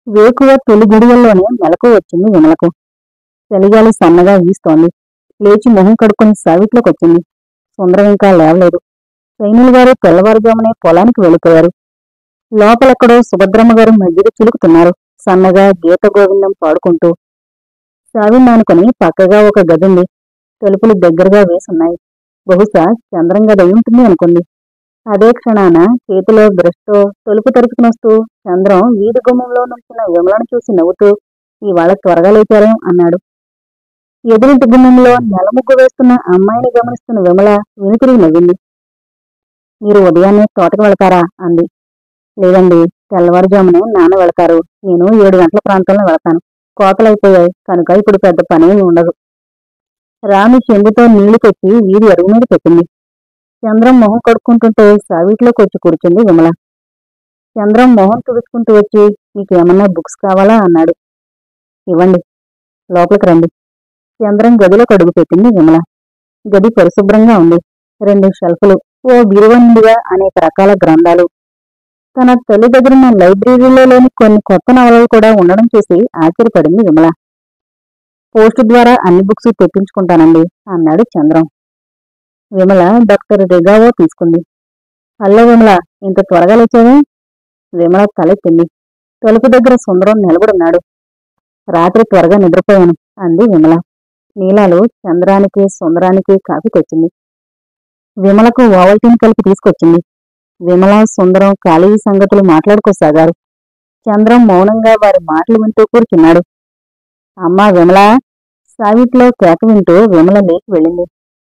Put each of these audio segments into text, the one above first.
వేకువ తొలి గుడియల్లోనే మెలకు వచ్చింది విమలకు చలిగాలి సన్నగా వీస్తోంది లేచి మొహం కడుక్కుని సావిట్లోకి వచ్చింది సుందరం ఇంకా లేవలేదు సైనులు గారు తెల్లవారుజామునే పొలానికి వెళ్ళిపోయారు లోపలెక్కడో సుభద్రమ్మ గారు మధ్యలో చిలుకుతున్నారు సన్నగా గీత గోవిందం పాడుకుంటూ సావిని ఆనుకొని పక్కగా ఒక గదుంది తలుపులు దగ్గరగా వేసున్నాయి బహుశా చంద్రం గది అయి ఉంటుంది అనుకుంది అదే క్షణాన చేతిలో బ్రష్తో తలుపు తరుచుకునొస్తూ చంద్రం వీధి గుమ్మంలో నుంచిన విమలను చూసి నవ్వుతూ ఇవాళ త్వరగా లేచారేం అన్నాడు ఎదురింటి గుమ్మంలో నెలముగ్గు వేస్తున్న అమ్మాయిని గమనిస్తున్న విమల వెనుతిరిగి నవ్వింది మీరు ఉదయాన్నే తోటకు వెళతారా అంది లేదండి తెల్లవారుజామునే నాన్న వెళతారు నేను ఏడు గంటల ప్రాంతంలో వెళతాను కోతలైపోయాయి కనుక ఇప్పుడు పెద్ద పనేమి ఉండదు రామి చెంగుతో నీళ్లు తెచ్చి వీధి అరుగు మీద పెట్టింది చంద్రం మొహం కడుక్కుంటుంటే సావిట్లోకి వచ్చి కూర్చుంది విమల చంద్రం మొహం తుడుచుకుంటూ వచ్చి మీకేమన్నా బుక్స్ కావాలా అన్నాడు ఇవ్వండి లోపలికి రండి చంద్రం గదిలోకి అడుగు పెట్టింది విమల గది పరిశుభ్రంగా ఉంది రెండు షెల్ఫ్లు ఓ బీరువ నిండుగా అనేక రకాల గ్రంథాలు తన తల్లి దగ్గరున్న లైబ్రరీలో లేని కొన్ని కొత్త నవలలు కూడా ఉండడం చూసి ఆశ్చర్యపడింది విమల పోస్టు ద్వారా అన్ని బుక్స్ తెప్పించుకుంటానండి అన్నాడు చంద్రం విమల డాక్టర్ రెగావో తీసుకుంది హలో విమల ఇంత త్వరగా లేచావే విమల తలెత్తింది తలుపు దగ్గర సుందరం నిలబడున్నాడు రాత్రి త్వరగా నిద్రపోయాను అంది విమల నీలాలు చంద్రానికి సుందరానికి కాఫీ తెచ్చింది విమలకు ఓవల్టీన్ కలిపి తీసుకొచ్చింది విమల సుందరం ఖాళీ సంగతులు మాట్లాడుకోసాగారు చంద్రం మౌనంగా వారి మాటలు వింటూ కూర్చున్నాడు అమ్మా విమల సావిట్లో కేక వింటూ విమల లేచి వెళ్ళింది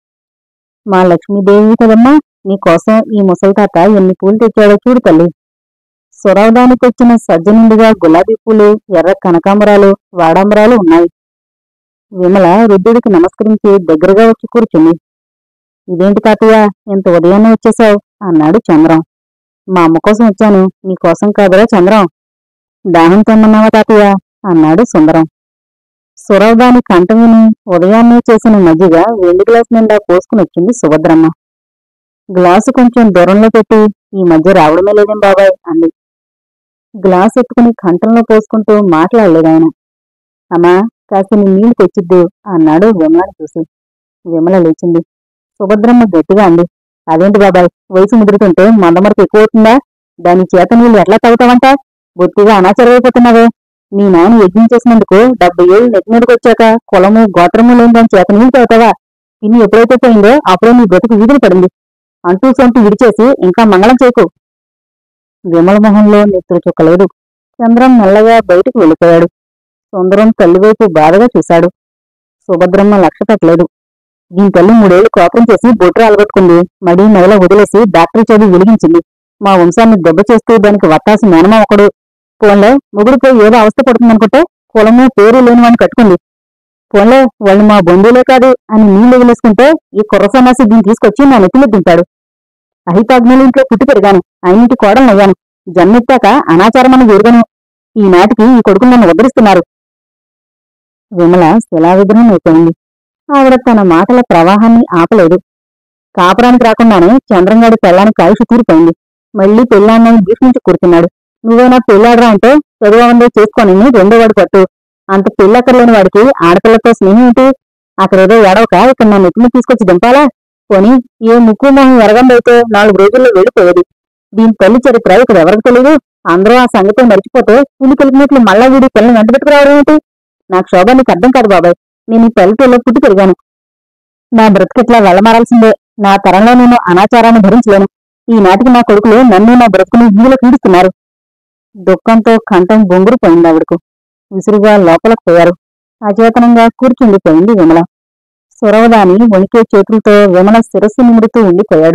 మా లక్ష్మీదేవి కదమ్మా నీకోసం ఈ ముసలితాత ఎన్ని పూలు తెచ్చాడో చూడు తల్లి సురవదానికి వచ్చిన సజ్జ నిండుగా గులాబీ పూలు ఎర్ర కనకాంబరాలు వాడాంబరాలు ఉన్నాయి విమల రుద్రుడికి నమస్కరించి దగ్గరగా వచ్చి కూర్చుంది ఇదేంటి తాతయ్య ఇంత ఉదయాన్నే వచ్చేసావు అన్నాడు చంద్రం మా అమ్మ కోసం వచ్చాను నీకోసం కాదురా చంద్రం దాహం తెమ్మన్నావా తాతయ్య అన్నాడు సుందరం సురవదాని కంఠం విని ఉదయాన్నే చేసిన మజ్జిగ వెండి గ్లాస్ నిండా పోసుకుని వచ్చింది సుభద్రమ్మ గ్లాసు కొంచెం దూరంలో పెట్టి ఈ మధ్య రావడమే లేదేం బాబాయ్ అంది గ్లాస్ ఎత్తుకుని కంఠంలో పోసుకుంటూ మాట్లాడలేదాయన అమ్మా కాసిన నీళ్లు తెచ్చిద్దు అన్నాడు విమలని చూసి విమల లేచింది సుభద్రమ్మ గట్టిగా అంది అదేంటి బాబాయ్ వయసు ముదురుతుంటే మందమరకు ఎక్కువ అవుతుందా దాని చేత నీళ్లు ఎట్లా తాగుతావంట బొత్తిగా అనాచారమైపోతున్నావే మీ నాయన యజ్ఞం చేసినందుకు డెబ్బై ఏళ్ళు నెత్తి మీదకి వచ్చాక కులము గోత్రము లేని దాని చేత నీళ్లు తాగుతావా పిన్ని ఎప్పుడైతే పోయిందో అప్పుడే నీ బ్రతుకు వీధులు పడింది అంటూ సొంటూ విడిచేసి ఇంకా మంగళం చేయకు విమల మొహంలో నెత్తురు చుక్కలేదు చంద్రం మెల్లగా బయటకు వెళ్ళిపోయాడు సుందరం తల్లివైపు బాధగా చూశాడు సుభద్రమ్మ లక్ష్య పెట్టలేదు దీని తల్లి మూడేళ్లు కోపం చేసి బొట్టు అలగొట్టుకుంది మడి మెడలో వదిలేసి డాక్టర్ చదివి వెలిగించింది మా వంశాన్ని దెబ్బ చేస్తూ దానికి వత్తాసి మేనమా ఒకడు పోన్లే మొగుడు పోయి ఏదో అవస్థ పడుతుందనుకుంటే కులము పేరు లేని వాడిని కట్టుకుంది పోన్లే వాళ్ళు మా బంధువులే కాదు అని నీళ్లు వదిలేసుకుంటే ఈ కుర్ర సన్నాసి దీన్ని తీసుకొచ్చి నా నెత్తిలో దింపాడు అహితాజ్ఞుల ఇంట్లో పుట్టి పెరిగాను అయినింటి కోడలనయ్యాను జన్మెత్తాక అనాచారమని ఎరుగను ఈనాటికి ఈ కొడుకులు నన్ను వదిలిస్తున్నారు విమల శిలావిగ్రహం అయిపోయింది ఆవిడ తన మాటల ప్రవాహాన్ని ఆపలేదు కాపురానికి రాకుండానే చంద్రంగాడి పెళ్ళానికి ఆయుష్ తీరిపోయింది మళ్ళీ పెళ్ళాన్నని భీష్మించి కూర్చున్నాడు నువ్వైనా పెళ్ళాడరా అంటే చదువుందో చేసుకొని రెండో వాడు పట్టు అంత పెళ్ళక్కర్లేని వాడికి ఆడపిల్లతో స్నేహం ఏంటి అక్కడేదో ఎడవక ఇక్కడ నా నెత్తిని తీసుకొచ్చి దింపాలా పోనీ ఏ ముక్కు మొహం ఎరగందైతే నాలుగు రోజుల్లో వెళ్ళిపోయేది దీని తల్లి చరిత్ర ఇక్కడ ఎవరికి తెలియదు అందరూ ఆ సంగతి మర్చిపోతే పులి కలిపినట్లు మళ్ళా వీడి పిల్లల్ని వెంట పెట్టుకురావడం ఏంటి నాకు శోభ నీకు అర్థం కాదు బాబాయ్ నేను ఈ పల్లెటూరులో పుట్టి పెరిగాను నా బ్రతికిట్లా వెళ్ళమారాల్సిందే నా తరంలో నేను అనాచారాన్ని భరించలేను ఈనాటికి నా కొడుకులు నన్ను నా బ్రతుకుని వీధిలో పీడిస్తున్నారు దుఃఖంతో కంఠం బొంగురు పోయింది ఆవిడకు విసురుగా లోపలకు పోయారు అచేతనంగా కూర్చుండిపోయింది విమల సురవదాని వణికే చేతులతో విమల శిరస్సు నిమురుతూ ఉండిపోయాడు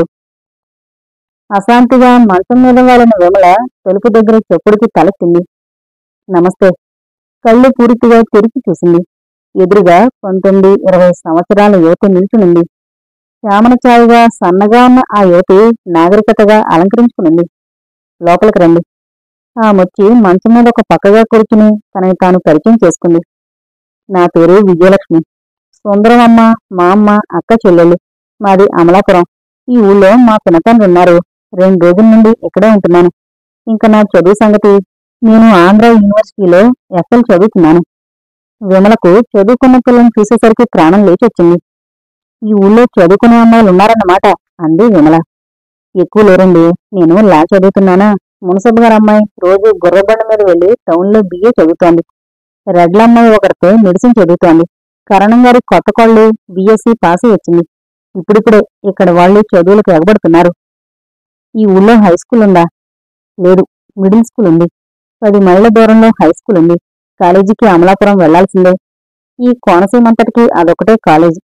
అశాంతిగా మంచం మీద వాలిన విమల తలుపు దగ్గర చెప్పుడికి తలెత్తింది నమస్తే కళ్ళు పూర్తిగా తెరిచి చూసింది ఎదురుగా పంతొమ్మిది ఇరవై సంవత్సరాల యువతి నిల్చునుంది శ్యామన ఛాయగా సన్నగా ఉన్న ఆ యువతి నాగరికతగా అలంకరించుకునింది లోపలికి రండి ఆ ముచ్చి మంచం మీద ఒక పక్కగా కూర్చుని తనని తాను పరిచయం చేసుకుంది నా పేరు విజయలక్ష్మి సుందరం అమ్మ మా అమ్మ అక్క చెల్లెళ్ళు మాది అమలాపురం ఈ ఊళ్ళో మా పినతండ్రి ఉన్నారు రెండు రోజుల నుండి ఇక్కడే ఉంటున్నాను ఇంకా నా చదువు సంగతి నేను ఆంధ్ర యూనివర్సిటీలో ఎస్ఎల్ చదువుతున్నాను విమలకు చదువుకున్న పిల్లని చూసేసరికి ప్రాణం లేచొచ్చింది ఈ ఊళ్ళో చదువుకునే అమ్మాయిలు ఉన్నారన్నమాట అంది విమల ఎక్కువ లేరండి నేను లా చదువుతున్నానా మునసబ్ గారు అమ్మాయి రోజు గుర్రబండ మీద వెళ్లి టౌన్లో బిఏ చదువుతోంది రెడ్ల అమ్మాయి ఒకరితో మెడిసిన్ చదువుతోంది కరణం గారి కొత్త కోళ్ళు బీఎస్సీ పాస్ అయి వచ్చింది ఇప్పుడిప్పుడే ఇక్కడ వాళ్ళు చదువులకు ఎగబడుతున్నారు ఈ ఊళ్ళో హై స్కూల్ ఉందా లేదు మిడిల్ స్కూల్ ఉంది పది మైళ్ళ దూరంలో హై స్కూల్ ఉంది కాలేజీకి అమలాపురం వెళ్లాల్సిందే ఈ కోనసీమంతటికి అదొకటే కాలేజ్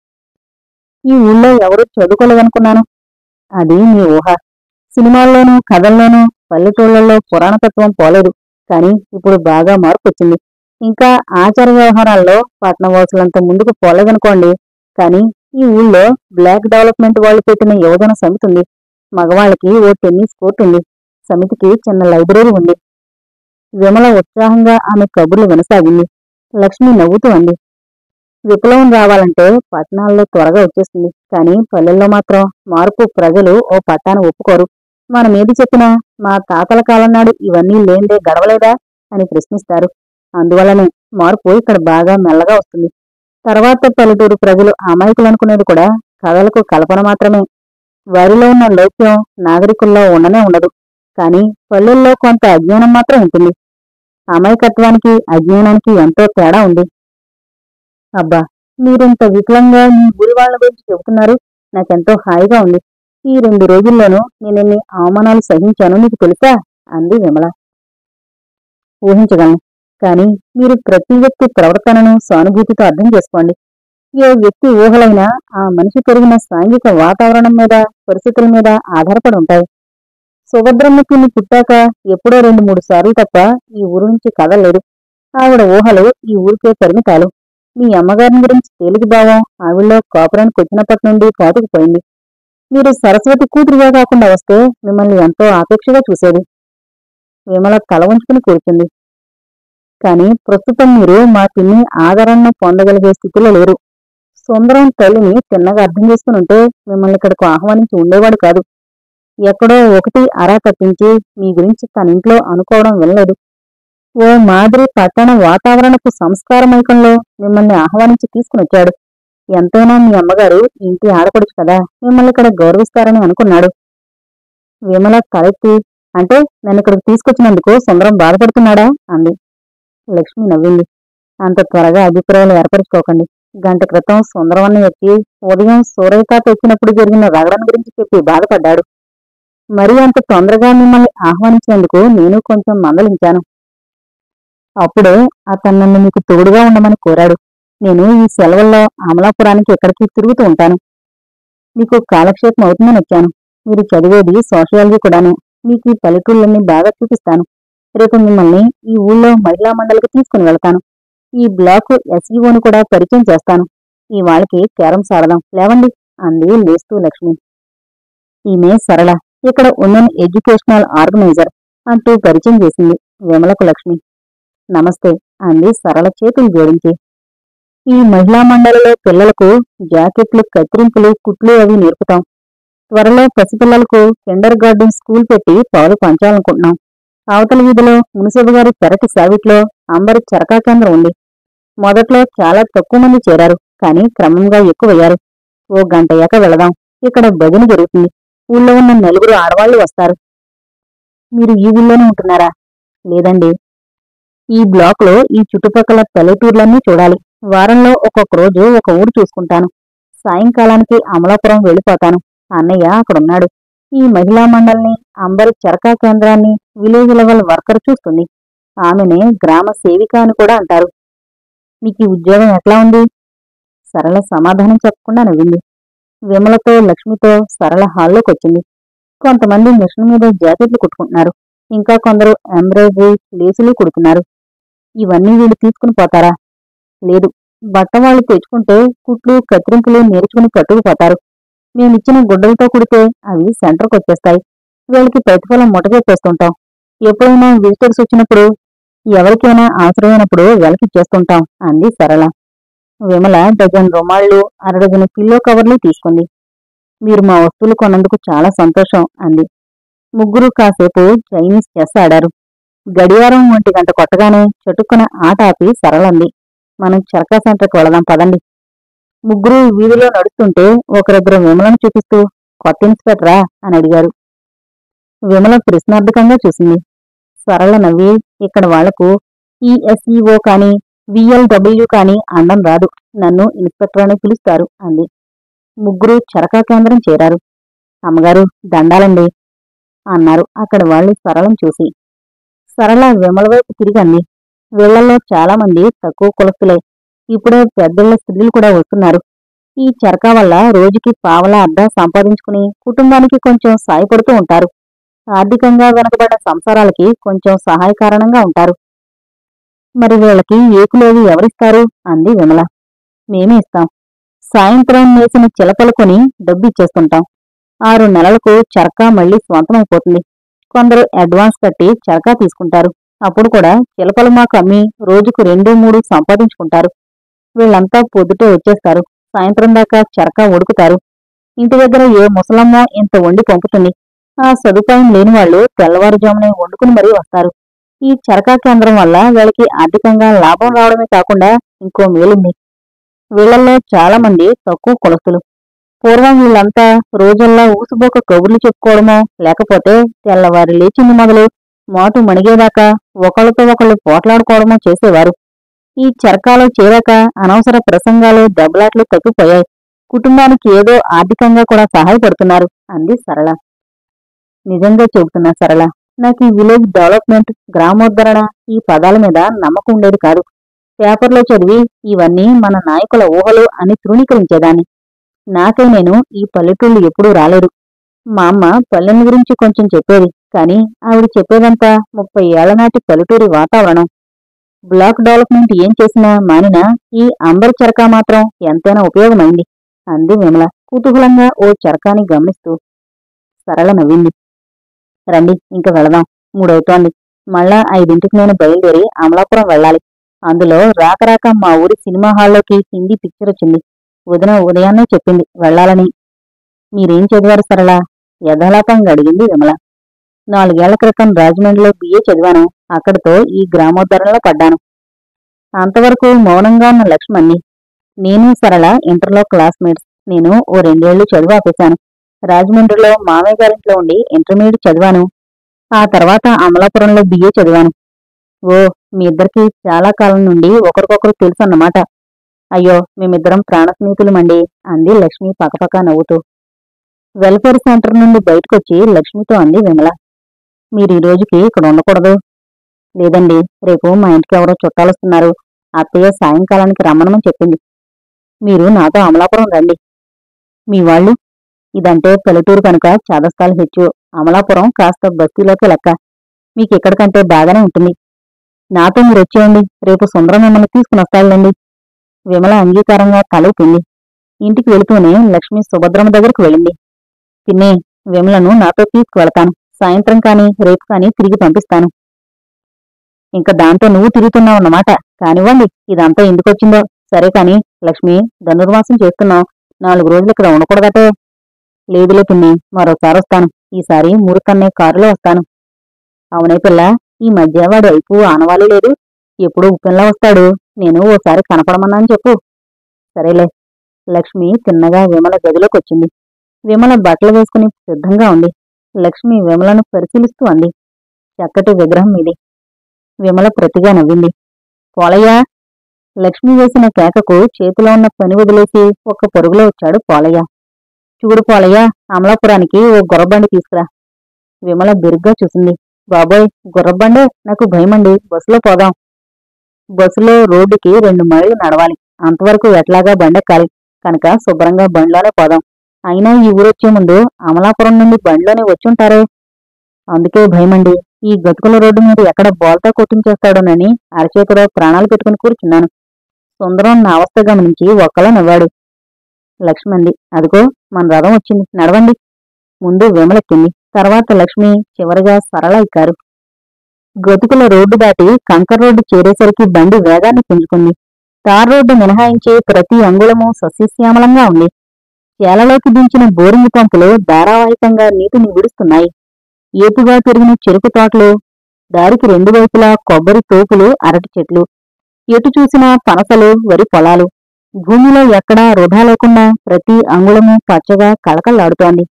ఈ ఊళ్ళో ఎవరు చదువుకోలేదనుకున్నాను అది మీ ఊహ సినిమాల్లోనూ కథల్లోనూ పల్లెటూళ్ళల్లో పురాణతత్వం పోలేదు కానీ ఇప్పుడు బాగా మార్పు వచ్చింది ఇంకా ఆచార వ్యవహారాల్లో పట్నవాసులంత ముందుకు పోలేదనుకోండి కానీ ఈ ఊళ్ళో బ్లాక్ డెవలప్మెంట్ వాళ్ళు పెట్టిన యువజన సమితి ఉంది మగవాళ్ళకి ఓ టెన్నిస్ కోర్టు ఉంది సమితికి చిన్న లైబ్రరీ ఉంది విమల ఉత్సాహంగా ఆమె కబుర్లు వినసాగింది లక్ష్మి నవ్వుతూ అంది విప్లవం రావాలంటే పట్టణాల్లో త్వరగా వచ్చేస్తుంది కానీ పల్లెల్లో మాత్రం మార్పు ప్రజలు ఓ పట్టాను ఒప్పుకోరు మనం ఏది చెప్పినా మా తాతల కాలం నాడు ఇవన్నీ లేందే గడవలేదా అని ప్రశ్నిస్తారు అందువల్లనే మార్పు ఇక్కడ బాగా మెల్లగా వస్తుంది తర్వాత పల్లెటూరు ప్రజలు అమాయకులు అనుకునేది కూడా కథలకు కల్పన మాత్రమే వారిలో ఉన్న లౌక్యం నాగరికుల్లో ఉండనే ఉండదు కానీ పల్లెల్లో కొంత అజ్ఞానం మాత్రం ఉంటుంది అమాయకత్వానికి అజ్ఞానానికి ఎంతో తేడా ఉంది అబ్బా మీరింత విపులంగా మీ ఊరి వాళ్ళ గురించి చెబుతున్నారు నాకెంతో హాయిగా ఉంది ఈ రెండు రోజుల్లోనూ నేనెన్ని అవమానాలు సహించానో నీకు తెలుసా అంది విమల ఊహించగలను కానీ మీరు ప్రతి వ్యక్తి ప్రవర్తనను సానుభూతితో అర్థం చేసుకోండి ఏ వ్యక్తి ఊహలైనా ఆ మనిషి పెరిగిన సాంఘిక వాతావరణం మీద పరిస్థితుల మీద ఆధారపడి ఉంటాయి సుభద్రమ్మ పిల్లి పుట్టాక ఎప్పుడో రెండు మూడు సార్లు తప్ప ఈ ఊరు నుంచి కదలలేదు ఆవిడ ఊహలు ఈ ఊరికే పరిమితాలు మీ అమ్మగారిని గురించి తేలిక భావం ఆవిడలో కాపురానికి వచ్చినప్పటి నుండి పాతుకుపోయింది మీరు సరస్వతి కూతురుగా కాకుండా వస్తే మిమ్మల్ని ఎంతో ఆపేక్షగా చూసేది విమల తల ఉంచుకుని కూర్చుంది కానీ ప్రస్తుతం మీరు మా తిన్ని ఆదరణను పొందగలిగే స్థితిలో లేరు సుందరం తల్లిని తిన్నగా అర్థం చేసుకుని ఉంటే మిమ్మల్ని ఇక్కడకు ఆహ్వానించి ఉండేవాడు కాదు ఎక్కడో ఒకటి అరా తప్పించి మీ గురించి తన ఇంట్లో అనుకోవడం వినలేదు ఓ మాదిరి పట్టణ వాతావరణపు సంస్కారమైకంలో మిమ్మల్ని ఆహ్వానించి తీసుకునొచ్చాడు ఎంతైనా మీ అమ్మగారు ఇంటి ఆడపడుచు కదా మిమ్మల్ని ఇక్కడ గౌరవిస్తారని అనుకున్నాడు విమల తలెత్తి అంటే నన్ను ఇక్కడికి తీసుకొచ్చినందుకు సుందరం బాధపడుతున్నాడా అంది లక్ష్మి నవ్వింది అంత త్వరగా అభిప్రాయాలు ఏర్పరచుకోకండి గంట క్రితం సుందరవన్న వచ్చి ఉదయం సూర్యకాంత్ వచ్చినప్పుడు జరిగిన రగడన గురించి చెప్పి బాధపడ్డాడు మరీ అంత తొందరగా మిమ్మల్ని ఆహ్వానించినందుకు నేను కొంచెం మందలించాను అప్పుడే అతను నన్ను మీకు తోడుగా ఉండమని కోరాడు నేను ఈ సెలవుల్లో అమలాపురానికి ఎక్కడికి తిరుగుతూ ఉంటాను మీకు కాలక్షేపం అవుతుందని వచ్చాను మీరు చదివేది సోషియాలజీ కూడాను మీకు ఈ పల్లెటూళ్ళన్నీ బాగా చూపిస్తాను రేపు మిమ్మల్ని ఈ ఊళ్ళో మహిళా మండలికి తీసుకుని వెళ్తాను ఈ బ్లాక్ ఎస్ఈఓను కూడా పరిచయం చేస్తాను ఈ వాళ్ళకి క్యారమ్స్ ఆడదాం లేవండి అంది లేస్తూ లక్ష్మి ఈమె సరళ ఇక్కడ ఉమెన్ ఎడ్యుకేషనల్ ఆర్గనైజర్ అంటూ పరిచయం చేసింది విమలకు లక్ష్మి నమస్తే అంది సరళ చేతులు జోడించి ఈ మహిళా మండలిలో పిల్లలకు జాకెట్లు కత్తిరింపులు కుట్లు అవి నేర్పుతాం త్వరలో పసిపిల్లలకు కిండర్ గార్డెన్ స్కూల్ పెట్టి పాలు పంచాలనుకుంటున్నాం అవతల వీధిలో మున్సిపల్ గారి పెరటి సావిట్లో అంబరి చరకా కేంద్రం ఉంది మొదట్లో చాలా తక్కువ మంది చేరారు కానీ క్రమంగా ఎక్కువయ్యారు ఓ గంట అయ్యాక వెళదాం ఇక్కడ భజన జరుగుతుంది ఊళ్ళో ఉన్న నలుగురు ఆడవాళ్లు వస్తారు మీరు ఈ ఊళ్ళోనే ఉంటున్నారా లేదండి ఈ బ్లాక్ లో ఈ చుట్టుపక్కల పల్లెటూర్లన్నీ చూడాలి వారంలో ఒక్కొక్క రోజు ఒక ఊరు చూసుకుంటాను సాయంకాలానికి అమలాపురం వెళ్ళిపోతాను అన్నయ్య అక్కడున్నాడు ఈ మహిళా మండలిని అంబరి చరకా కేంద్రాన్ని విలేజ్ లెవెల్ వర్కర్ చూస్తుంది ఆమెనే గ్రామ సేవిక అని కూడా అంటారు మీకు ఈ ఉద్యోగం ఎట్లా ఉంది సరళ సమాధానం చెప్పకుండా నవ్వింది విమలతో లక్ష్మితో సరళ హాల్లోకి వచ్చింది కొంతమంది మిషన్ మీద జాకెట్లు కుట్టుకుంటున్నారు ఇంకా కొందరు ఎంబ్రాయిడరీ లేసులు కుడుతున్నారు ఇవన్నీ వీళ్ళు తీసుకుని పోతారా లేదు బట్ట వాళ్ళు తెచ్చుకుంటే కుట్లు కత్తిరింపులు నేర్చుకుని పట్టుకుపోతారు మేమిచ్చిన గుడ్డలతో కుడితే అవి సెంటర్కి వచ్చేస్తాయి వీళ్ళకి ప్రతిఫలం ముటగెట్టేస్తుంటాం ఎప్పుడైనా విజిటర్స్ వచ్చినప్పుడు ఎవరికైనా అవసరమైనప్పుడు వెలకిచ్చేస్తుంటాం అంది సరళ విమల డజన్ రుమాళ్ళు అర డజన్ పిల్లో కవర్లు తీసుకుంది మీరు మా వస్తువులు కొన్నందుకు చాలా సంతోషం అంది ముగ్గురు కాసేపు చైనీస్ చెస్ ఆడారు గడియారం ఒంటి గంట కొట్టగానే చటుక్కున ఆట ఆపి సరళంది మనం చరకా సెంటర్కి వెళదాం పదండి ముగ్గురు వీధిలో నడుస్తుంటే ఒకరిద్దరు విమలను చూపిస్తూ కొత్త ఇన్స్పెక్టరా అని అడిగారు విమల ప్రశ్నార్థకంగా చూసింది సరళ నవ్వి ఇక్కడ వాళ్లకు ఈఎస్ఈఓ కానీ విఎల్డబ్ల్యూ కానీ అండం రాదు నన్ను ఇన్స్పెక్టర్ అని పిలుస్తారు అంది ముగ్గురు చరకా కేంద్రం చేరారు అమ్మగారు దండాలండి అన్నారు అక్కడ వాళ్ళు సరళం చూసి సరళ విమల వైపు తిరిగి అంది వీళ్లలో చాలా మంది తక్కువ కులస్తులే ఇప్పుడే పెద్దళ్ళ స్త్రీలు కూడా వస్తున్నారు ఈ చరకా వల్ల రోజుకి పావలా అద్దా సంపాదించుకుని కుటుంబానికి కొంచెం సాయపడుతూ ఉంటారు ఆర్థికంగా వెనకబడ్డ సంసారాలకి కొంచెం సహాయకారణంగా ఉంటారు మరి వీళ్ళకి ఏకులేవి ఎవరిస్తారు అంది విమల మేమే ఇస్తాం సాయంత్రం వేసిన చిలకలు కొని డబ్బు ఇచ్చేస్తుంటాం ఆరు నెలలకు చరకా మళ్లీ స్వంతమైపోతుంది కొందరు అడ్వాన్స్ కట్టి చరకా తీసుకుంటారు అప్పుడు కూడా చిలకలు మాకు అమ్మి రోజుకు రెండు మూడు సంపాదించుకుంటారు వీళ్ళంతా పొద్దుటే వచ్చేస్తారు సాయంత్రం దాకా చరకా ఉడుకుతారు ఇంటి దగ్గర ఏ ముసలమ్మ ఇంత వండి పంపుతుంది ఆ సదుపాయం లేని వాళ్ళు తెల్లవారుజామునే వండుకుని మరీ వస్తారు ఈ చరకా కేంద్రం వల్ల వీళ్ళకి ఆర్థికంగా లాభం రావడమే కాకుండా ఇంకో మేలుంది వీళ్ళల్లో చాలా మంది తక్కువ కులస్తులు పూర్వం వీళ్ళంతా రోజుల్లో ఊసుబోక కబుర్లు చెప్పుకోవడమో లేకపోతే తెల్లవారి లేచింది మొదలు మాటు మణిగేదాకా ఒకళ్ళతో ఒకళ్ళు పోట్లాడుకోవడమో చేసేవారు ఈ చరకాలో చేరాక అనవసర ప్రసంగాలు దెబ్బలాట్లు తప్పిపోయాయి కుటుంబానికి ఏదో ఆర్థికంగా కూడా సహాయపడుతున్నారు అంది సరళ నిజంగా చెబుతున్నా సరళ నాకు ఈ విలేజ్ డెవలప్మెంట్ గ్రామోద్ధరణ ఈ పదాల మీద నమ్మకం ఉండేది కాదు పేపర్లో చదివి ఇవన్నీ మన నాయకుల ఊహలు అని తృణీకరించేదాన్ని నాకై నేను ఈ పల్లెటూళ్ళు ఎప్పుడూ రాలేదు మా అమ్మ పల్లెల గురించి కొంచెం చెప్పేది కానీ ఆవిడ చెప్పేదంతా ముప్పై ఏళ్ల నాటి పల్లెటూరి వాతావరణం బ్లాక్ డెవలప్మెంట్ ఏం చేసినా మానినా ఈ అంబర్ చరకా మాత్రం ఎంతైనా ఉపయోగమైంది అంది విమల కుతూహలంగా ఓ చరకాని గమనిస్తూ సరళ నవ్వింది రండి ఇంక వెళదాం మూడవుతోంది మళ్ళా ఐదింటికి నేను బయలుదేరి అమలాపురం వెళ్ళాలి అందులో రాక రాక మా ఊరి సినిమా హాల్లోకి హిందీ పిక్చర్ వచ్చింది వదిన ఉదయాన్నే చెప్పింది వెళ్ళాలని మీరేం చదివారు సరళ యథాలాపంగా అడిగింది విమల నాలుగేళ్ల క్రితం రాజమండ్రిలో బిఏ చదివాను అక్కడితో ఈ గ్రామోద్ధరణలో పడ్డాను అంతవరకు మౌనంగా ఉన్న లక్ష్మణ్ణి నేను సరళ ఇంటర్లో క్లాస్మేట్స్ నేను ఓ రెండేళ్లు చదువు ఆపేశాను రాజమండ్రిలో మామయ్య గారింట్లో ఉండి ఇంటర్మీడియట్ చదివాను ఆ తర్వాత అమలాపురంలో బిఏ చదివాను ఓ మీ ఇద్దరికి చాలా కాలం నుండి ఒకరికొకరు తెలుసు అన్నమాట అయ్యో మేమిద్దరం ప్రాణ స్నేహితులమండి అంది లక్ష్మి పకపక నవ్వుతూ వెల్ఫేర్ సెంటర్ నుండి బయటకొచ్చి లక్ష్మితో అంది విమల మీరు ఈ రోజుకి ఇక్కడ ఉండకూడదు లేదండి రేపు మా ఇంటికి ఎవరో చుట్టాలొస్తున్నారు అత్తయ్య సాయంకాలానికి రమ్మనమని చెప్పింది మీరు నాతో అమలాపురం రండి మీ వాళ్ళు ఇదంటే పల్లెటూరు కనుక చాదస్తాలు హెచ్చు అమలాపురం కాస్త బస్తీలోకి లెక్క మీకు ఇక్కడికంటే బాగానే ఉంటుంది నాతో మీరు వచ్చేయండి రేపు సుందరం మిమ్మల్ని తీసుకుని వస్తాడులేండి విమల అంగీకారంగా తలూపింది ఇంటికి వెళుతూనే లక్ష్మి సుభద్రమ్మ దగ్గరకు వెళ్ళింది పిన్ని విమలను నాతో తీసుకువెళతాను సాయంత్రం కాని రేపు కాని తిరిగి పంపిస్తాను ఇంకా దాంతో నువ్వు తిరుగుతున్నావన్నమాట కానివ్వండి ఇదంతా ఎందుకొచ్చిందో సరే కాని లక్ష్మి ధనుర్మాసం చేస్తున్నావు నాలుగు రోజులు ఇక్కడ ఉండకూడదటే లేదులే పిన్ని మరోసారి వస్తాను ఈసారి మురుకన్నే కారులో వస్తాను అవునే పిల్ల ఈ మధ్య వాడు అయిపు ఆనవాలే లేదు ఎప్పుడు ఉప్పెన్లా వస్తాడు నేను ఓసారి కనపడమన్నాను చెప్పు సరేలే లక్ష్మి తిన్నగా విమల గదిలోకి వచ్చింది విమల బట్టలు వేసుకుని సిద్ధంగా ఉంది లక్ష్మి విమలను పరిశీలిస్తూ అంది చక్కటి విగ్రహం ఇది విమల ప్రతిగా నవ్వింది పోలయ్య లక్ష్మి వేసిన కేకకు చేతిలో ఉన్న పని వదిలేసి ఒక్క పరుగులో వచ్చాడు పోలయ్య చూడు పోలయ్య అమలాపురానికి ఓ గుర్రబండి తీసుకురా విమల బిరుగ్గా చూసింది బాబోయ్ గుర్రబండే నాకు భయమండి బస్సులో పోదాం బస్సులో రోడ్డుకి రెండు మైళ్ళు నడవాలి అంతవరకు ఎట్లాగా బండెక్కాలి కనుక శుభ్రంగా బండిలోనే పోదాం అయినా ఈ ఊరొచ్చే ముందు అమలాపురం నుండి బండిలోనే వచ్చుంటారే అందుకే భయమండి ఈ గతుకుల రోడ్డు మీద ఎక్కడ బోల్తా కొట్టించేస్తాడోనని అరచేతిలో ప్రాణాలు పెట్టుకుని కూర్చున్నాను సుందరం నా అవస్థ గమనించి ఒక్కలా నవ్వాడు లక్ష్మంది అదిగో మన రథం వచ్చింది నడవండి ముందు విమలెక్కింది తర్వాత లక్ష్మి చివరగా సరళ ఎక్కారు గతుకుల రోడ్డు దాటి కంకర్ రోడ్డు చేరేసరికి బండి వేగాన్ని పుంజుకుంది తార్ రోడ్డు మినహాయించి ప్రతి అంగుళము సస్యశ్యామలంగా ఉంది చేలలోకి దించిన బోరింగ్ పంపులు ధారావాహికంగా నీటిని విడుస్తున్నాయి ఏపుగా పెరిగిన చెరుకు తోటలు దారికి రెండు వైపులా కొబ్బరి తోపులు అరటి చెట్లు ఎటు చూసినా పనసలు వరి పొలాలు భూమిలో ఎక్కడా వృధా లేకుండా ప్రతి అంగుళము పచ్చగా కళకళలాడుతోంది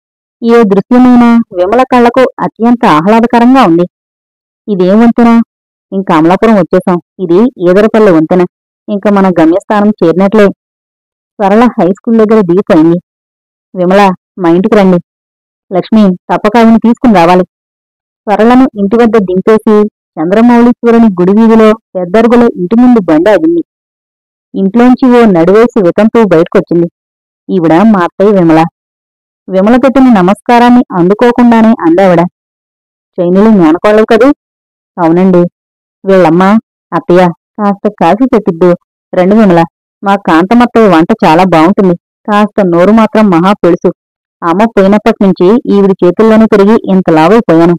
ఏ దృశ్యమైనా విమల కళ్ళకు అత్యంత ఆహ్లాదకరంగా ఉంది ఇదేం వంతెన ఇంకా అమలాపురం వచ్చేసాం ఇది ఈదరపల్లి వంతెన ఇంకా మన గమ్యస్థానం చేరినట్లే సరళ హై స్కూల్ దగ్గర దిగిపోయింది విమల మా ఇంటికి రండి లక్ష్మి తప్పక ఆవిని తీసుకుని రావాలి సరళను ఇంటి వద్ద దింపేసి చంద్రమౌళీశ్వరుని గుడి వీధిలో పెద్దరుగుల ఇంటి ముందు బండి ఆగింది ఇంట్లోంచి ఓ నడివేసి వితంతూ బయటకొచ్చింది ఈవిడ మా అత్తయ్య విమల విమల పెట్టిన నమస్కారాన్ని అందుకోకుండానే అందావిడ చైనీలు మేనకోళ్ళవు కదూ అవునండి వీళ్ళమ్మ అత్తయ్య కాస్త కాఫీ పెట్టిద్దు రెండు విమల మా కాంతమత్తయ్య వంట చాలా బాగుంటుంది కాస్త నోరు మాత్రం మహా పెడుసు అమ్మ పోయినప్పటి నుంచి ఈవిడి చేతుల్లోనే పెరిగి ఇంత లావైపోయాను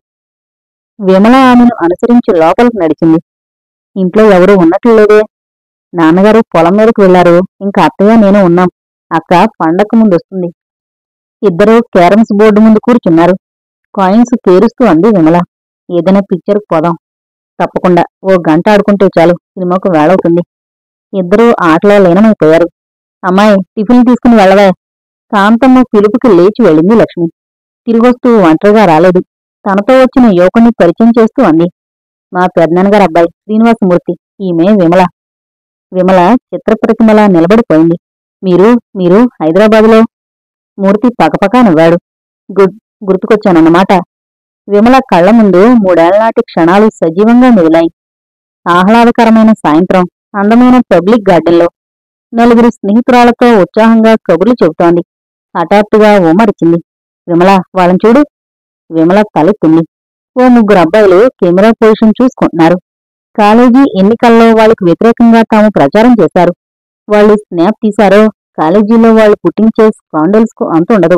విమల ఆమెను అనుసరించి లోపలికి నడిచింది ఇంట్లో ఎవరూ ఉన్నట్లు లేదే నాన్నగారు పొలం మీదకు వెళ్లారు ఇంకా అత్తయ్య నేను ఉన్నాం అక్క పండగకు ముందు వస్తుంది ఇద్దరూ క్యారమ్స్ బోర్డు ముందు కూర్చున్నారు కాయిన్స్ పేరుస్తూ అంది విమల ఏదైనా పిక్చర్కి పోదాం తప్పకుండా ఓ గంట ఆడుకుంటే చాలు సినిమాకు వేళవుతుంది ఇద్దరూ ఆటలో లీనమైపోయారు అమ్మాయి టిఫిన్ తీసుకుని వెళ్ళవే కాంతమ్మ పిలుపుకి లేచి వెళ్ళింది లక్ష్మి తిరిగొస్తూ ఒంటరిగా రాలేదు తనతో వచ్చిన యువకుని పరిచయం చేస్తూ అంది మా పెద్దనాన్నగారు అబ్బాయి శ్రీనివాసమూర్తి ఈమె విమల విమల చిత్రప్రతిమలా నిలబడిపోయింది మీరు మీరు హైదరాబాదులో మూర్తి పకపకా నవ్వాడు గుడ్ గుర్తుకొచ్చానన్నమాట విమల కళ్ల ముందు మూడేళ్లనాటి క్షణాలు సజీవంగా మిగిలాయి ఆహ్లాదకరమైన సాయంత్రం అందమైన పబ్లిక్ గార్డెన్లో నలుగురు స్నేహితురాలతో ఉత్సాహంగా కబుర్లు చెబుతోంది హఠాత్తుగా ఉమరిచింది విమల వాళ్ళని చూడు విమల తలెత్తింది ఓ ముగ్గురు అబ్బాయిలు కెమెరా పొజిషన్ చూసుకుంటున్నారు కాలేజీ ఎన్నికల్లో వాళ్ళకు వ్యతిరేకంగా తాము ప్రచారం చేశారు వాళ్ళు స్నాప్ తీశారో కాలేజీలో వాళ్ళు పుట్టించే స్కాండల్స్ కు అంతుండదు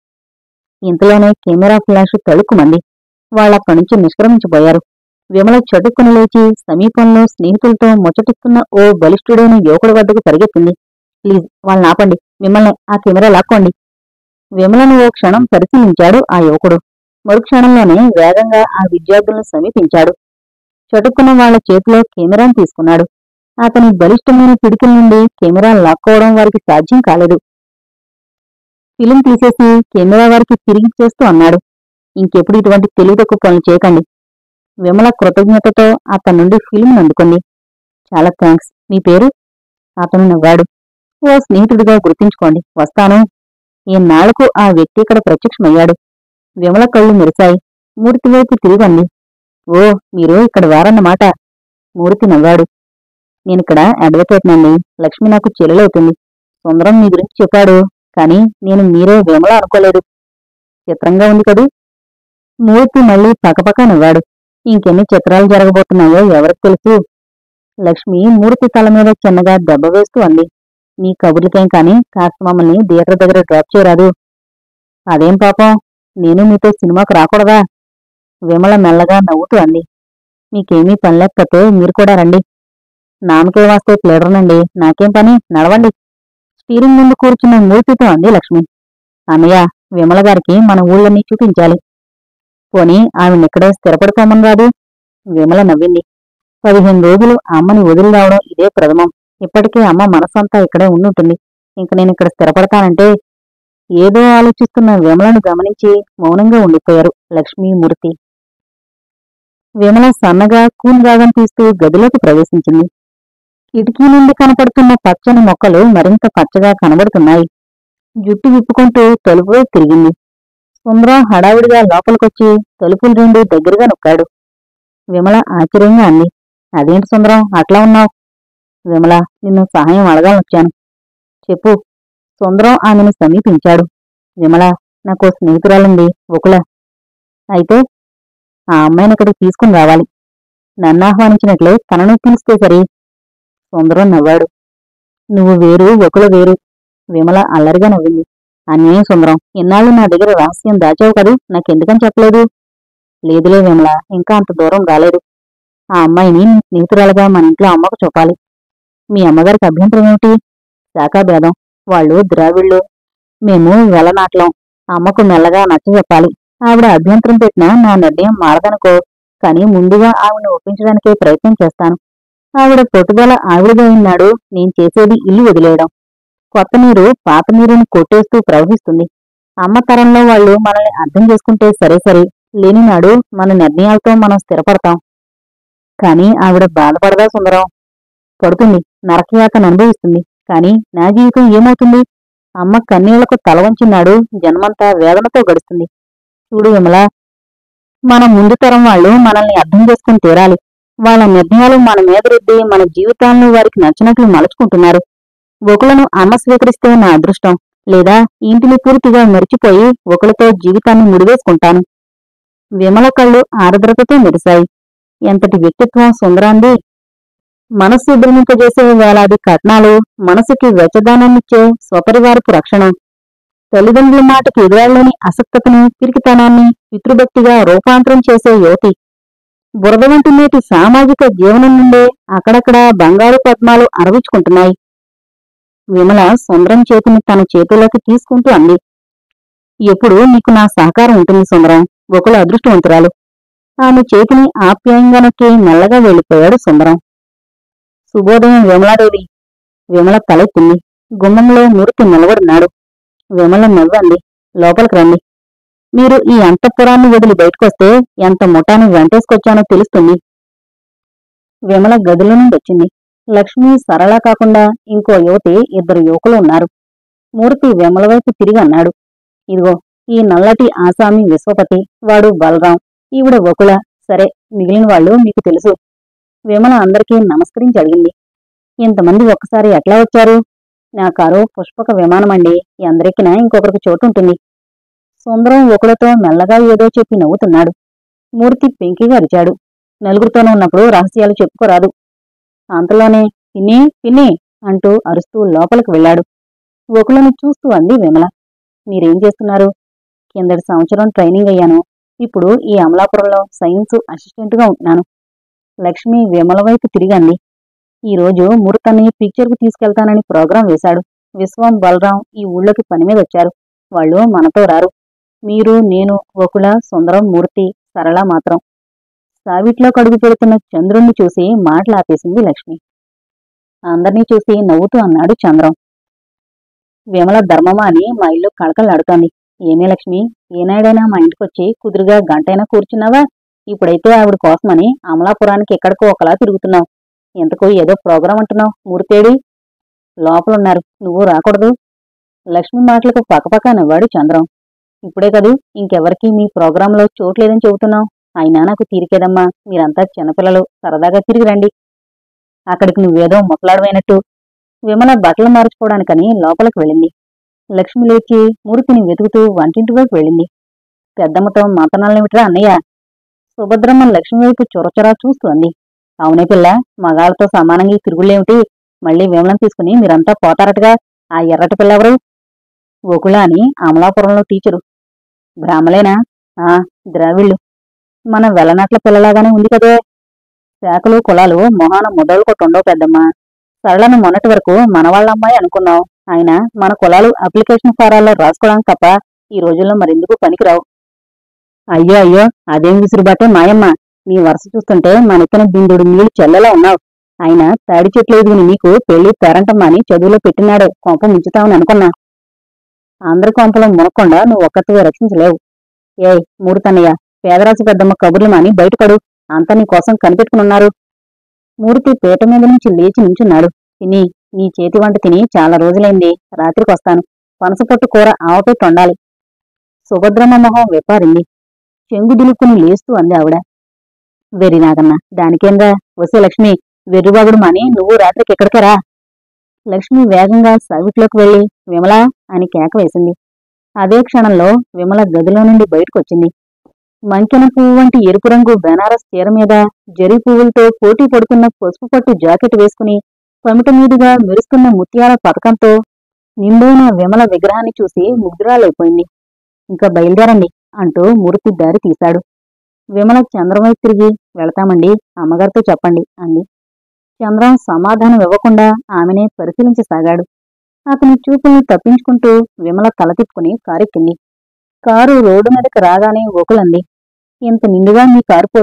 ఇంతలోనే కెమెరా ఫ్లాష్ తళుక్కుమంది వాళ్ళక్కడి నుంచి నిష్క్రమించిపోయారు విమల చటుక్కున లేచి సమీపంలో స్నేహితులతో ముచ్చటిస్తున్న ఓ బలిష్ఠుడైన యువకుడి వద్దకు పరిగెత్తింది ప్లీజ్ వాళ్ళని ఆపండి మిమ్మల్ని ఆ కెమెరా లాక్కోండి విమలను ఓ క్షణం పరిశీలించాడు ఆ యువకుడు మరుక్షణంలోనే వేగంగా ఆ విద్యార్థులను సమీపించాడు చటుక్కున వాళ్ళ చేతిలో కెమెరాను తీసుకున్నాడు అతని బలిష్టమైన పిడికిల నుండి కెమెరా లాక్కోవడం వారికి సాధ్యం కాలేదు ఫిలిం తీసేసి కెమెరా వారికి తిరిగిచ్చేస్తూ అన్నాడు ఇంకెప్పుడు ఇటువంటి తెలివి తక్కువ పనులు చేయకండి విమల కృతజ్ఞతతో అతని నుండి ఫిలిం అందుకుంది చాలా థ్యాంక్స్ మీ పేరు అతను నవ్వాడు ఓ స్నేహితుడిగా గుర్తించుకోండి వస్తాను ఈనాళ్లకు ఆ వ్యక్తి ఇక్కడ ప్రత్యక్షమయ్యాడు విమల కళ్ళు మెరిశాయి మూర్తి వైపు తిరిగంది ఓ మీరు ఇక్కడ వారన్నమాట మూర్తి నవ్వాడు నేనిక్కడ అడ్వకేట్ నండి లక్ష్మి నాకు చెల్లెలవుతుంది సుందరం మీ గురించి చెప్పాడు కానీ నేను మీరే విమల అనుకోలేదు చిత్రంగా ఉంది కదూ మూర్తి మళ్ళీ పకపక నవ్వాడు ఇంకెన్ని చిత్రాలు జరగబోతున్నాయో ఎవరికి తెలుసు లక్ష్మి మూర్తి తల మీద చిన్నగా దెబ్బ వేస్తూ అంది నీ కబుర్లకేం కాని కాస్త మమ్మల్ని థియేటర్ దగ్గర డ్రాప్ చేయరాదు అదేం పాపం నేను మీతో సినిమాకు రాకూడదా విమల మెల్లగా నవ్వుతూ అంది మీకేమీ పని లేకపోతే మీరు కూడా రండి నామకే వాస్తే ప్లేడర్నండి నాకేం పని నడవండి స్టీరింగ్ ముందు కూర్చున్న మూర్తితో అంది లక్ష్మి అన్నయ్య విమల గారికి మన ఊళ్ళన్నీ చూపించాలి పోనీ ఆవిడెక్కడే స్థిరపడుకోమని రాదు విమల నవ్వింది పదిహేను రోజులు అమ్మని వదిలి రావడం ఇదే ప్రథమం ఇప్పటికే అమ్మ మనసంతా ఇక్కడే ఉండుంటుంది ఇంక నేను ఇక్కడ స్థిరపడతానంటే ఏదో ఆలోచిస్తున్న విమలను గమనించి మౌనంగా ఉండిపోయారు లక్ష్మీ మూర్తి విమల సన్నగా కూన్ రాగం తీస్తూ గదిలోకి ప్రవేశించింది కిటికీ నుండి కనపడుతున్న పచ్చని మొక్కలు మరింత పచ్చగా కనబడుతున్నాయి జుట్టు విప్పుకుంటూ తలుపు వైపు తిరిగింది సుందరం హడావిడిగా లోపలికొచ్చి తలుపులు రెండు దగ్గరగా నొక్కాడు విమల ఆశ్చర్యంగా అంది అదేంటి సుందరం అట్లా ఉన్నావు విమల నిన్ను సహాయం అడగాలొచ్చాను చెప్పు సుందరం ఆమెను సమీపించాడు విమల నాకు ఓ స్నేహితురాలుంది ఒకల అయితే ఆ అమ్మాయిని ఇక్కడికి తీసుకుని రావాలి నన్ను ఆహ్వానించినట్లే తనను పిలిస్తే సరి సుందరం నవ్వాడు నువ్వు వేరు ఒకలు వేరు విమల అల్లరిగా నవ్వింది అన్యాయం సుందరం ఇన్నాళ్ళు నా దగ్గర రహస్యం దాచావు కదూ నాకెందుకని చెప్పలేదు లేదులే విమల ఇంకా అంత దూరం రాలేదు ఆ అమ్మాయిని నీ స్నేహితురాలుగా మన ఇంట్లో అమ్మకు చూపాలి మీ అమ్మగారికి అభ్యంతరం ఏమిటి శాఖాభేదం వాళ్ళు ద్రావిళ్ళు మేము వెలనాట్లం అమ్మకు మెల్లగా నచ్చ చెప్పాలి ఆవిడ అభ్యంతరం పెట్టినా నా నిర్ణయం మారదనుకో కానీ ముందుగా ఆవిడని ఒప్పించడానికే ప్రయత్నం చేస్తాను ఆవిడ పట్టుదల ఆవిడగా ఉన్నాడు నేను చేసేది ఇల్లు వదిలేయడం కొత్త నీరు పాత నీరుని కొట్టేస్తూ ప్రవహిస్తుంది అమ్మ తరంలో వాళ్ళు మనల్ని అర్థం చేసుకుంటే సరే సరే లేనినాడు మన నిర్ణయాలతో మనం స్థిరపడతాం కానీ ఆవిడ బాధపడదా సుందరం పడుతుంది నరకయాతను అనుభవిస్తుంది కానీ నా జీవితం ఏమవుతుంది అమ్మ కన్నీళ్లకు తల వంచినాడు జన్మంతా వేదనతో గడుస్తుంది చూడు విమల మన ముందు తరం వాళ్ళు మనల్ని అర్థం చేసుకుని తీరాలి వాళ్ళ నిర్ణయాలు మన మీద రుద్ది మన జీవితాలను వారికి నచ్చినట్లు మలుచుకుంటున్నారు ఒకలను అమ్మ స్వీకరిస్తే నా అదృష్టం లేదా ఇంటిని పూర్తిగా మరిచిపోయి ఒకరితో జీవితాన్ని ముడివేసుకుంటాను విమల కళ్ళు ఆర్ద్రతతో మెరిశాయి ఎంతటి వ్యక్తిత్వం సుందరాంది మనస్సు భ్రమింపజేసే వేలాది కట్నాలు మనసుకి వెచ్చదానాన్నిచ్చే స్వపరివారపు రక్షణ తల్లిదండ్రుల మాటకి ఎదురాళ్ళని అసక్తతను పిరికితనాన్ని పితృభక్తిగా రూపాంతరం చేసే యువతి బురద వంటి నేటి సామాజిక జీవనం నుండే అక్కడక్కడ బంగారు పద్మాలు అరవించుకుంటున్నాయి విమల సుందరం చేతిని తన చేతుల్లోకి తీసుకుంటూ అంది ఎప్పుడు నీకు నా సహకారం ఉంటుంది సుందరం ఒకళ్ళు అదృష్టవంతురాలు ఆమె చేతిని ఆప్యాయంగా నొక్కి మెల్లగా వెళ్ళిపోయాడు సుందరం శుభోదయం విమలాదేవి విమల తలెత్తింది గుమ్మంలో మూర్తి నిలబడినాడు విమల నవ్వంది లోపలికి రండి మీరు ఈ అంతఃపురాన్ని వదిలి బయటకొస్తే ఎంత ముఠాన్ని వెంటేసుకొచ్చానో తెలుస్తుంది విమల గదిలో నుండి వచ్చింది లక్ష్మి సరళ కాకుండా ఇంకో యువతి ఇద్దరు యువకులు ఉన్నారు మూర్తి విమల వైపు తిరిగి అన్నాడు ఇదిగో ఈ నల్లటి ఆసామి విశ్వపతి వాడు బలరాం ఈవిడ ఒకళ సరే మిగిలిన వాళ్ళు మీకు తెలుసు విమల అందరికీ నమస్కరించి అడిగింది ఇంతమంది ఒక్కసారి ఎట్లా వచ్చారు నా కారు పుష్పక విమానమండి అందరికినా ఇంకొకరికి చోటు ఉంటుంది సుందరం ఒకడితో మెల్లగా ఏదో చెప్పి నవ్వుతున్నాడు మూర్తి పెంకిగా అరిచాడు నలుగురితోనూ ఉన్నప్పుడు రహస్యాలు చెప్పుకోరాదు అంతలోనే పిన్ని పిన్ని అంటూ అరుస్తూ లోపలికి వెళ్ళాడు ఒకళ్ళని చూస్తూ అంది విమల మీరేం చేస్తున్నారు కిందటి సంవత్సరం ట్రైనింగ్ అయ్యాను ఇప్పుడు ఈ అమలాపురంలో సైన్స్ అసిస్టెంట్గా ఉంటున్నాను లక్ష్మి విమల వైపు తిరిగంది ఈ రోజు మురుతని పిక్చర్కు తీసుకెళ్తానని ప్రోగ్రాం వేశాడు విశ్వం బలరాం ఈ ఊళ్ళోకి పని మీద వచ్చారు వాళ్ళు మనతో రారు మీరు నేను ఒకళ సుందరం మూర్తి సరళ మాత్రం సావిట్లో కడుగు పెడుతున్న చంద్రుణ్ణి చూసి మాటలాపేసింది లక్ష్మి అందర్నీ చూసి నవ్వుతూ అన్నాడు చంద్రం విమల ధర్మమా అని మా ఇల్లు కళకళలాడుతోంది ఏమే లక్ష్మి ఏనాడైనా మా ఇంటికొచ్చి కుదురుగా గంటైనా కూర్చున్నావా ఇప్పుడైతే ఆవిడ కోసమని అమలాపురానికి ఎక్కడికో ఒకలా తిరుగుతున్నావు ఎంతకు ఏదో ప్రోగ్రాం అంటున్నావు మూర్తేడి లోపలున్నారు నువ్వు రాకూడదు లక్ష్మి మాటలకు పక్కపక్క నవ్వాడు చంద్రం ఇప్పుడే కదూ ఇంకెవరికి మీ ప్రోగ్రాంలో చోట్లేదని చెబుతున్నావు అయినా నాకు తీరికేదమ్మా మీరంతా చిన్నపిల్లలు సరదాగా తిరిగి రండి అక్కడికి నువ్వేదో ముసలాడమైనట్టు విమల బట్టలు మార్చుకోవడానికని లోపలికి వెళ్ళింది లక్ష్మి లేచి మూర్తిని వెతుకుతూ వంటింటి వైపు వెళ్ళింది పెద్దమ్మతో మాతనాలనిమిట్రా అన్నయ్య సుభద్రమ్మ లక్ష్మి వైపు చొరచొరా చూస్తూ అంది అవునే పిల్ల మగాళ్ళతో సమానంగా ఈ తిరుగులేమిటి మళ్ళీ విమలను తీసుకుని మీరంతా పోతారటగా ఆ ఎర్రటి పిల్లెవరు ఒకళ అని అమలాపురంలో టీచరు బ్రాహ్మలేనా ఆ ద్రావిళ్ళు మన వెలనట్ల పిల్లలాగానే ఉంది కదే శాఖలు కులాలు మొహాన ముద్దలు కొట్టుండవు పెద్దమ్మ సరళను మొన్నటి వరకు మనవాళ్ళ అమ్మాయి అనుకున్నావు ఆయన మన కులాలు అప్లికేషన్ ఫారాల్లో రాసుకోవడానికి తప్ప ఈ రోజుల్లో మరెందుకు పనికిరావు అయ్యో అయ్యో అదేం విసురుబాటే మాయమ్మ నీ వరుస చూస్తుంటే మనకిన బిందుడు నీళ్లు చెల్లెలా ఉన్నావు ఆయన తాడి చెట్లు ఎదుగుని నీకు పెళ్లి పేరంటమ్మా అని చదువులో పెట్టినాడే కొంప ముంచుతావని అనుకున్నా అందరి కొంపలో మునక్కుండా నువ్వు ఒక్కతివే రక్షించలేవు ఏయ్ మూర్తన్నయ్య పేదరాశి పెద్దమ్మ కబుర్లు మాని బయటపడు అంతా నీ కోసం కనిపెట్టుకునున్నారు మూర్తి పీట మీద నుంచి లేచి నించున్నాడు తిని నీ చేతి వంట తిని చాలా రోజులైంది రాత్రికొస్తాను పనసపొట్టు కూర ఆవపెట్టి వండాలి సుభద్రమ్మ మొహం విప్పారింది చెంగు దులుపుకుని లేస్తూ అంది ఆవిడ వెర్రి నాగన్న దానికేందా వసే లక్ష్మి వెర్రిబాగుడు మాని నువ్వు రాత్రికి ఎక్కడికి రా లక్ష్మి వేగంగా సవిట్లోకి వెళ్లి విమల అని కేక వేసింది అదే క్షణంలో విమల గదిలో నుండి బయటకొచ్చింది మంకెన పువ్వు వంటి ఎరుపు రంగు బెనారస్ చీర మీద జరి పువ్వులతో పోటీ పడుతున్న పసుపు పట్టు జాకెట్ వేసుకుని పమిట మీదుగా మెరుస్తున్న ముత్యాల పథకంతో నిండైన విమల విగ్రహాన్ని చూసి ముగ్ధురాలైపోయింది ఇంకా బయలుదేరండి అంటూ మూర్తి దారి తీశాడు విమల చంద్రం వైపు తిరిగి వెళతామండి అమ్మగారితో చెప్పండి అంది చంద్రం సమాధానం ఇవ్వకుండా ఆమెనే పరిశీలించసాగాడు అతని చూపుల్ని తప్పించుకుంటూ విమల తల తిప్పుకుని కారెక్కింది కారు రోడ్డు మీదకి రాగానే ఒకలంది ఇంత నిండుగా మీ కారు పోతోంది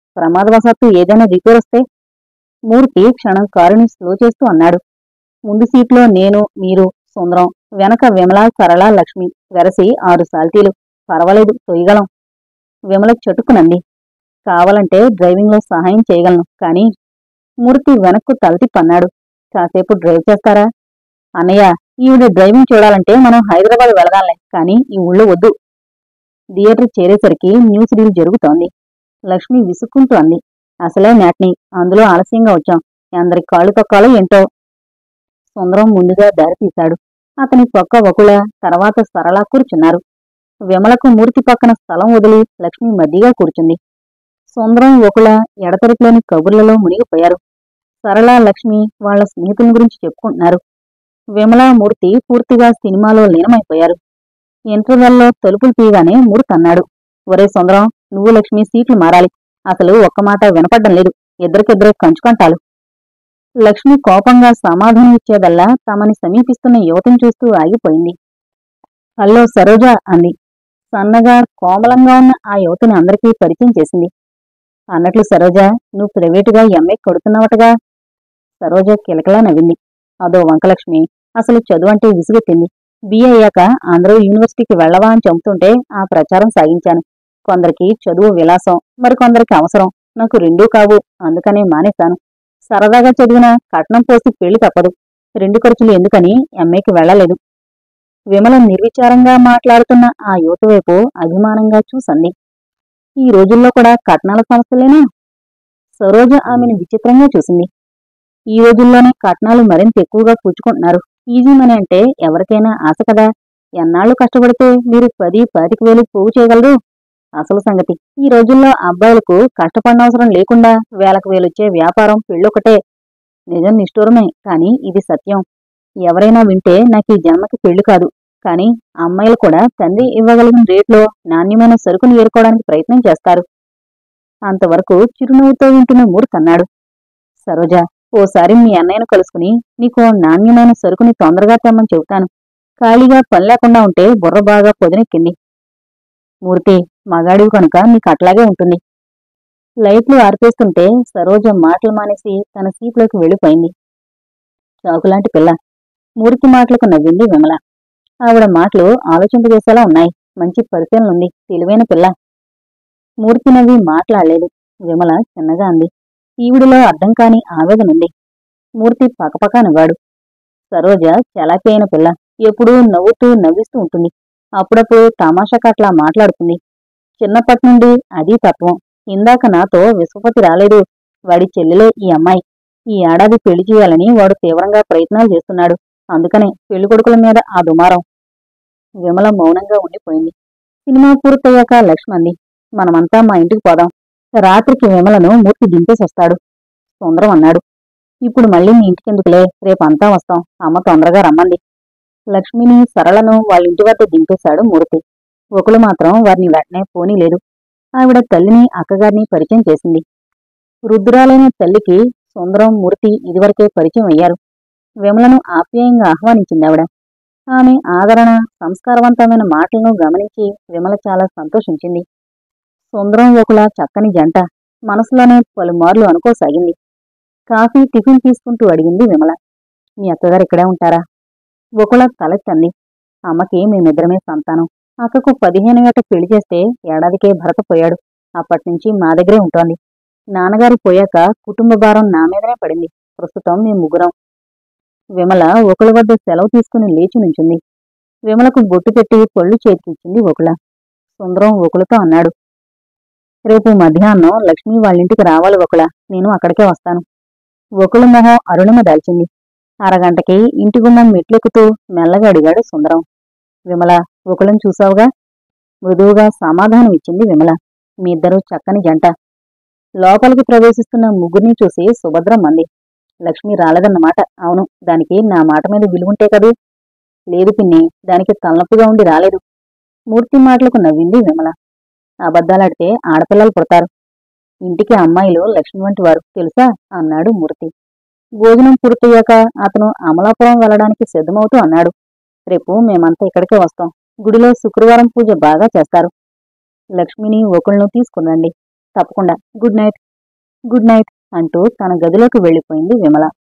ప్రమాదవశాత్తు ఏదైనా రిపేర్ వస్తే మూర్తి క్షణం కారుని స్లో చేస్తూ అన్నాడు ముందు సీట్లో నేను మీరు సుందరం వెనక విమల సరళ లక్ష్మి వెరసి ఆరు సాల్తీలు పర్వాలేదు తొయ్యగలం విమల చటుకునంది కావాలంటే డ్రైవింగ్లో సహాయం చేయగలను కానీ మూర్తి వెనక్కు తలతిప్పన్నాడు కాసేపు డ్రైవ్ చేస్తారా అన్నయ్య ఈవిడ డ్రైవింగ్ చూడాలంటే మనం హైదరాబాద్ వెళదాంలే కానీ ఈ ఊళ్ళో వద్దు థియేటర్ చేరేసరికి న్యూస్ రీల్ జరుగుతోంది లక్ష్మి విసుక్కుంటూ అంది అసలే నాట్ని అందులో ఆలస్యంగా వచ్చాం అందరి కాళ్ళు తొక్కాలో ఏంటో సుందరం ముందుగా దారి తీశాడు అతని పక్క వకుల తర్వాత సరళ కూర్చున్నారు విమలకు మూర్తి పక్కన స్థలం వదిలి లక్ష్మి మధ్యగా కూర్చుంది సుందరం ఒకళ ఎడతెరపులోని కబుర్లలో మునిగిపోయారు సరళ లక్ష్మి వాళ్ళ స్నేహితుల గురించి చెప్పుకుంటున్నారు విమల మూర్తి పూర్తిగా సినిమాలో లీనమైపోయారు ఇంటర్వెల్లో తలుపులు తీయగానే మూర్తి అన్నాడు ఒరే సుందరం నువ్వు లక్ష్మి సీట్లు మారాలి అసలు ఒక్క మాట వినపడ్డం లేదు ఇద్దరికిద్దరే కంచుకంటాలు లక్ష్మి కోపంగా సమాధానం ఇచ్చేదల్లా తమని సమీపిస్తున్న యువతిని చూస్తూ ఆగిపోయింది హలో సరోజ అంది సన్నగా కోమలంగా ఉన్న ఆ యువతిని అందరికీ పరిచయం చేసింది అన్నట్లు సరోజ నువ్వు ప్రైవేటుగా ఎంఏ కొడుతున్నావటగా సరోజ కిలకలా నవ్వింది అదో వంకలక్ష్మి అసలు చదువు అంటే విసుగెత్తింది బిఏ అయ్యాక ఆంధ్ర యూనివర్సిటీకి వెళ్ళవా అని చెబుతుంటే ఆ ప్రచారం సాగించాను కొందరికి చదువు విలాసం మరికొందరికి అవసరం నాకు రెండూ కావు అందుకనే మానేశాను సరదాగా చదివిన కట్నం పోసి పెళ్లి తప్పదు రెండు ఖర్చులు ఎందుకని ఎంఏకి వెళ్ళలేదు విమల నిర్విచారంగా మాట్లాడుతున్న ఆ యువత వైపు అభిమానంగా చూసంది ఈ రోజుల్లో కూడా కట్నాల సమస్యలేనా సరోజ ఆమెను విచిత్రంగా చూసింది ఈ రోజుల్లోనే కట్నాలు మరింత ఎక్కువగా పుచ్చుకుంటున్నారు ఈజీ మనీ అంటే ఎవరికైనా ఆశ కదా ఎన్నాళ్ళు కష్టపడితే మీరు పది పాతిక వేలు పోగు చేయగలరు అసలు సంగతి ఈ రోజుల్లో అబ్బాయిలకు కష్టపడనవసరం లేకుండా వేలకు వేలొచ్చే వ్యాపారం పెళ్ళొకటే నిజం నిష్ఠూరమే కానీ ఇది సత్యం ఎవరైనా వింటే నాకు ఈ జన్మకి పెళ్లి కాదు కానీ అమ్మాయిలు కూడా తండ్రి ఇవ్వగలిగిన రేట్లో నాణ్యమైన సరుకును ఏరుకోవడానికి ప్రయత్నం చేస్తారు అంతవరకు చిరునవ్వుతో వింటున్న మూర్తి అన్నాడు సరోజ ఓసారి మీ అన్నయ్యను కలుసుకుని నీకు నాణ్యమైన సరుకుని తొందరగా తెమ్మని చెబుతాను ఖాళీగా పని లేకుండా ఉంటే బుర్ర బాగా పొదనెక్కింది మూర్తి మగాడివి కనుక నీకు అట్లాగే ఉంటుంది లైట్లు ఆర్పేస్తుంటే సరోజ మాటలు మానేసి తన సీట్లోకి వెళ్ళిపోయింది చాకులాంటి పిల్ల మూర్తి మాటలకు నవ్వింది విమల ఆవిడ మాటలు ఆలోచింపజేసేలా ఉన్నాయి మంచి పరిశీలనుంది తెలివైన పిల్ల మూర్తి నవ్వి మాట్లాడలేదు విమల చిన్నగా అంది ఈవిడిలో అర్థం కాని ఆవేదనుంది మూర్తి పకపక నవ్వాడు సరోజ చలాకీ అయిన పిల్ల ఎప్పుడూ నవ్వుతూ నవ్విస్తూ ఉంటుంది అప్పుడప్పుడు తమాషాకట్లా మాట్లాడుతుంది చిన్నప్పటి నుండి అది తత్వం ఇందాక నాతో విశ్వపతి రాలేదు వాడి చెల్లెలే ఈ అమ్మాయి ఈ ఏడాది పెళ్లి చేయాలని వాడు తీవ్రంగా ప్రయత్నాలు చేస్తున్నాడు అందుకనే పెళ్లి కొడుకుల మీద ఆ దుమారం విమల మౌనంగా ఉండిపోయింది సినిమా పూర్తయ్యాక లక్ష్మంది మనమంతా మా ఇంటికి పోదాం రాత్రికి విమలను మూర్తి దింపేసొస్తాడు సుందరం అన్నాడు ఇప్పుడు మళ్ళీ మీ ఇంటికెందుకులే రేపంతా వస్తాం అమ్మ తొందరగా రమ్మంది లక్ష్మిని సరళను వాళ్ళ ఇంటి వద్ద దింపేశాడు మూర్తి ఒకలు మాత్రం వారిని వెంటనే పోనీలేదు ఆవిడ తల్లిని అక్కగారిని పరిచయం చేసింది రుద్రాలైన తల్లికి సుందరం మూర్తి ఇదివరకే పరిచయం అయ్యారు విమలను ఆప్యాయంగా ఆహ్వానించింది ఆవిడ ఆమె ఆదరణ సంస్కారవంతమైన మాటలను గమనించి విమల చాలా సంతోషించింది సుందరం ఒకలా చక్కని జంట మనసులోనే పలుమార్లు అనుకోసాగింది కాఫీ టిఫిన్ తీసుకుంటూ అడిగింది విమల మీ అత్తగారు ఇక్కడే ఉంటారా ఒకళ తలెత్తంది అమ్మకి మేమిద్దరమే సంతానం అక్కకు పదిహేను ఏట పెళ్లి చేస్తే ఏడాదికే భరత పోయాడు అప్పటినుంచి మా దగ్గరే ఉంటోంది నాన్నగారు పోయాక కుటుంబ భారం నా మీదనే పడింది ప్రస్తుతం మేము ముగ్గురం విమల ఒకళ్ళ వద్ద సెలవు తీసుకుని లేచి నుంచుంది విమలకు బొట్టు పెట్టి పళ్ళు చేతికిచ్చింది ఒకళ సుందరం ఒకలతో అన్నాడు రేపు మధ్యాహ్నం లక్ష్మి వాళ్ళింటికి రావాలి ఒకళ నేను అక్కడికే వస్తాను ఒకళ్ళ మొహం అరుణిమ దాల్చింది అరగంటకి ఇంటి గుమ్మం మెట్లెక్కుతూ మెల్లగా అడిగాడు సుందరం విమల ఒకళ్ళని చూసావుగా మృదువుగా సమాధానం ఇచ్చింది విమల మీ ఇద్దరూ చక్కని జంట లోపలికి ప్రవేశిస్తున్న ముగ్గురిని చూసి సుభద్రం అంది లక్ష్మి రాలేదన్నమాట అవును దానికి నా మాట మీద విలువుంటే కదూ లేదు పిన్ని దానికి తలనొప్పిగా ఉండి రాలేదు మూర్తి మాటలకు నవ్వింది విమల అబద్ధాలాడితే ఆడపిల్లలు పుడతారు ఇంటికి అమ్మాయిలు లక్ష్మి వంటి వారు తెలుసా అన్నాడు మూర్తి భోజనం పూర్తయ్యాక అతను అమలాపురం వెళ్ళడానికి సిద్ధమవుతూ అన్నాడు రేపు మేమంతా ఇక్కడికే వస్తాం గుడిలో శుక్రవారం పూజ బాగా చేస్తారు లక్ష్మిని ఒకళ్ళను తీసుకురండి తప్పకుండా గుడ్ నైట్ గుడ్ నైట్ అంటూ తన గదిలోకి వెళ్ళిపోయింది విమల